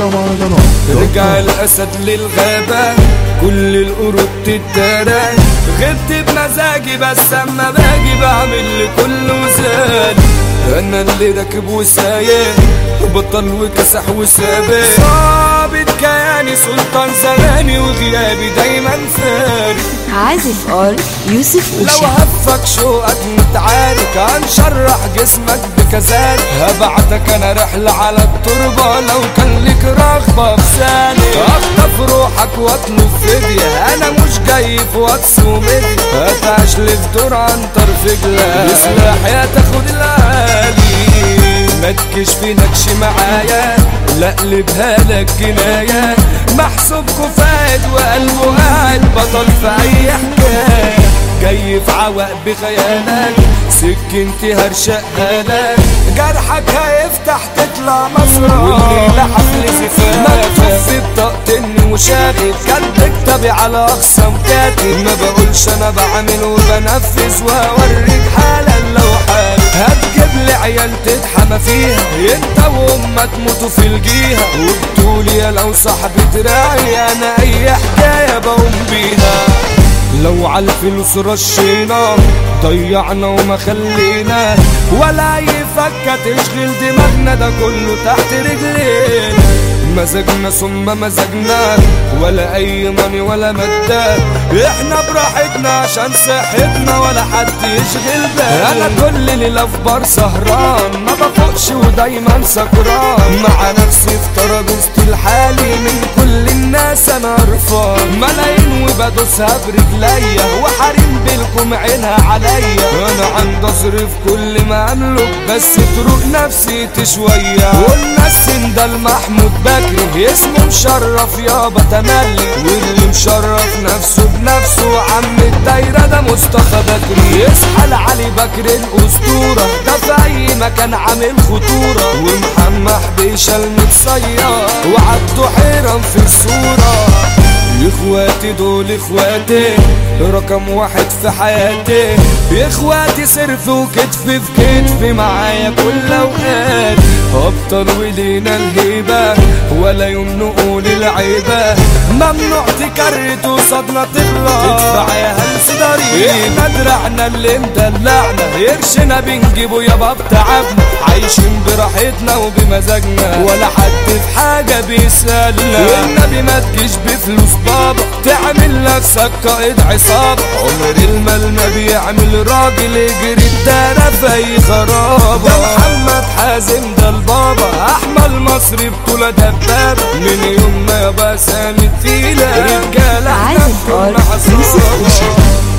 مهرجانات رجع الاسد للغابة كل القرود تتدارى غبت بمزاجي بس اما باجي بعمل لكله زاد انا اللي راكب وسايق بطل وكسح وسابق صابت كياني سلطان زماني وغيابي دايما فارق عازف ار يوسف لو اوشا هفك شوقك متعارك هنشرح جسمك بكذلك هبعتك انا رحلة على التربة لو كان لك رغبة في ثاني اخطف روحك واطلب فدية انا مش جاي في واتس وميديا هتعش لي في دور عن طرف جلال سلاح يا تاخد العالي ما تكشفي نكش معايا لا اقلبها لك جناية محسوب كفايد وقلبه قاعد بطل في اي حكاية جاي في عوق بخيالك سكنتي هرشقها لك جرحك هيفتح تطلع مسرح والليلة حفل زفاف مكتوب بطاقتني وشاغل كاتب كتابي على اقصى مكاتب ما بقولش انا بعمل وبنفذ واوريك حالا لو حالي هتجيب لي عيال تتحمى فيها انت وامك تموتوا في الجيهة وبتقول يا لو صاحبي دراعي انا اي حكاية بقوم بيها لو عالفلوس رشينا ضيعنا وما خلينا ولا اي فكة تشغل دماغنا ده كله تحت رجلينا مزاجنا ثم مزاجنا ولا اي ماني ولا مادة احنا براحتنا عشان صحتنا ولا حد يشغل بالنا انا كل ليلة في بار سهران ما بفوقش ودايما سكران مع نفسي في تراجزتي الحالي من كل الناس انا قرفان ملايين وبدوسها برجليا وحريم بالكم عينها عليا انا عندي اصرف كل ما املك بس تروق نفسيتي شوية والناس ده المحمود بكري اسمه مشرف يابا تملي واللي مشرف نفسه بنفسه عم الدايرة ده مصطفى بكري يصحى لعلي بكر الاسطورة ده في اي مكان عامل خطورة ومحمح بيشال متصير وعبده حيران في الصورة اخواتي دول اخواتي رقم واحد في حياتي اخواتي صرف وكتف في كتف معايا كل اوقاتي ابطال ولينا الهيبة ولا يوم نقول العيبة ممنوع تكرت وصدنا تغلط ادفع يا هلس ضريب احنا دراعنا اللي مدلعنا قرشنا بنجيبه يابا بتعبنا عايشين براحتنا وبمزاجنا ولا حد في حاجة بيسألنا والنبي ما تجيش بفلوس بابا تعمل نفسك قائد عصابة عمر المال ما بيعمل راجل يجري الدارة في اي خرابة ده محمد حازم ده البابا احمد مصري بطولة دبابة من يوم ما يابا سامي تقيلة رجالة احنا عازف كنا ار يوسف حصابة اوشا